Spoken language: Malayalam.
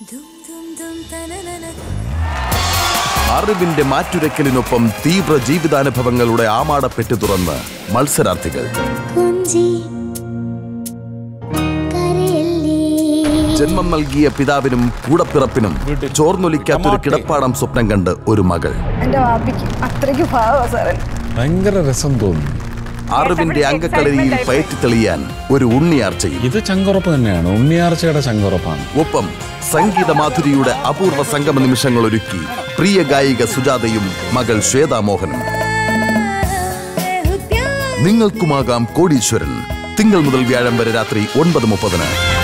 അറിവിന്റെ മാറ്റുരക്കലിനൊപ്പം തീവ്ര ജീവിതാനുഭവങ്ങളുടെ ആമാടപ്പെട്ട് തുറന്ന് മത്സരാർത്ഥികൾ കുഞ്ചി കരയല്ലേ ജന്മം നൽകിയ പിതാവിനും കൂടപ്പിറപ്പിനും ചോർന്നൊലിക്കാത്തൊരു കിടപ്പാടം സ്വപ്നം കണ്ട് ഒരു മകൾ എന്റെ വാപ്പിക്ക് അത്രയ്ക്ക് ഭാവ സാറൻ ഭയങ്കര രസം തോന്നുന്നു അറിവിന്റെ അംഗക്കളരിയിൽ പയറ്റി തെളിയാൻ ഒരു ഉണ്ണിയാർച്ചയും ഇത് ചങ്കുറപ്പ് തന്നെയാണ് ഉണ്ണിയാർച്ചയുടെ ചങ്കുറപ്പാണ് ഒപ്പം സംഗീത മാധുരിയുടെ അപൂർവ സംഗമ നിമിഷങ്ങൾ ഒരുക്കി പ്രിയ ഗായിക സുജാതയും മകൾ ശ്വേതാമോഹനും നിങ്ങൾക്കുമാകാം കോടീശ്വരൻ തിങ്കൾ മുതൽ വ്യാഴം വരെ രാത്രി ഒൻപത് മുപ്പതിന്